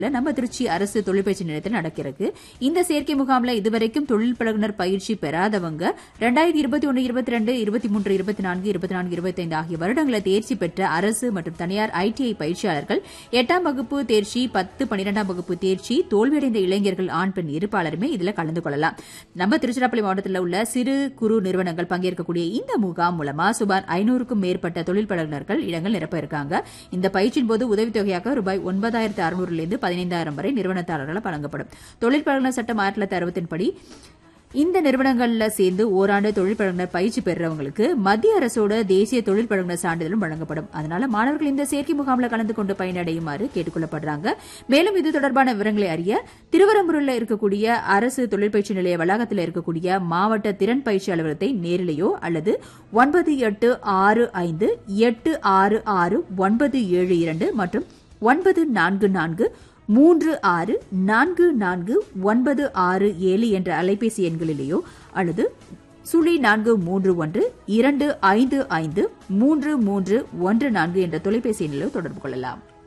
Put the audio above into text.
நம்ம திருச்சி அரசு தொழிற்பயிற்சி நிலையத்தில் நடக்கிறது இந்த சேர்க்கை முகாம்ல இதுவரைக்கும் தொழில் பழகுனர் பயிற்சி பெறாதவங்க ரெண்டாயிரத்தி இருபத்தி ஒன்று இருபத்தி ரெண்டு இருபத்தி மூன்று இருபத்தி நான்கு இருபத்தி நான்கு இருபத்தைந்து ஆகிய வருடங்களை தேர்ச்சி பெற்ற அரசு மற்றும் தனியார் ஐடிஐ பயிற்சியாளர்கள் எட்டாம் வகுப்பு தேர்ச்சி பத்து பன்னிரெண்டாம் வகுப்பு தேர்ச்சி தோல்வியடைந்த இளைஞர்கள் ஆண் பெண் இருப்பாளருமே இதுல கலந்து கொள்ளலாம் நம்ம திருச்சிராப்பள்ளி மாவட்டத்தில் உள்ள சிறு குறு நிறுவனங்கள் பங்கேற்கக்கூடிய இந்த முகாம் மூலமா சுமார் ஐநூறுக்கும் மேற்பட்ட தொழில் பழகுனர்கள் இடங்கள் நிரப்ப இருக்காங்க இந்த பயிற்சியின் போது உதவித்தொகையாக ரூபாய் ஒன்பதாயிரத்து அறுநூறுலேருந்து பதினைந்தாயிரம் வரை நிறுவனத்தாளர்களால் வழங்கப்படும் தொழில் பழகுனர் சட்டம் ஆயிரத்தி தொள்ளாயிரத்தி அறுபத்தின்படி இந்த நிறுவனங்கள்ல சேர்ந்து ஓராண்டு தொழில் பழகுனர் பயிற்சி பெறுறவங்களுக்கு மத்திய அரசோட தேசிய தொழில் பழகுனர் சான்றிதழும் வழங்கப்படும் அதனால மாணவர்கள் இந்த சேர்க்கை முகாம்ல கலந்து கொண்டு பயனடையுமாறு கேட்டுக்கொள்ளப்படுறாங்க மேலும் இது தொடர்பான விவரங்களை அறிய திருவரம்பூரில் இருக்கக்கூடிய அரசு தொழிற்பயிற்சி நிலைய வளாகத்தில் இருக்கக்கூடிய மாவட்ட திறன் பயிற்சி அலுவலகத்தை நேரிலேயோ அல்லது ஒன்பது எட்டு ஆறு ஐந்து எட்டு ஆறு ஆறு ஒன்பது ஏழு இரண்டு மற்றும் ஒன்பது நான்கு நான்கு மூன்று ஆறு நான்கு நான்கு ஒன்பது ஆறு ஏழு என்ற அலைபேசி எண்களிலேயோ அல்லது சுழி நான்கு மூன்று ஒன்று இரண்டு ஐந்து ஐந்து மூன்று மூன்று ஒன்று நான்கு என்ற தொலைபேசி எண்ணிலோ தொடர்பு கொள்ளலாம்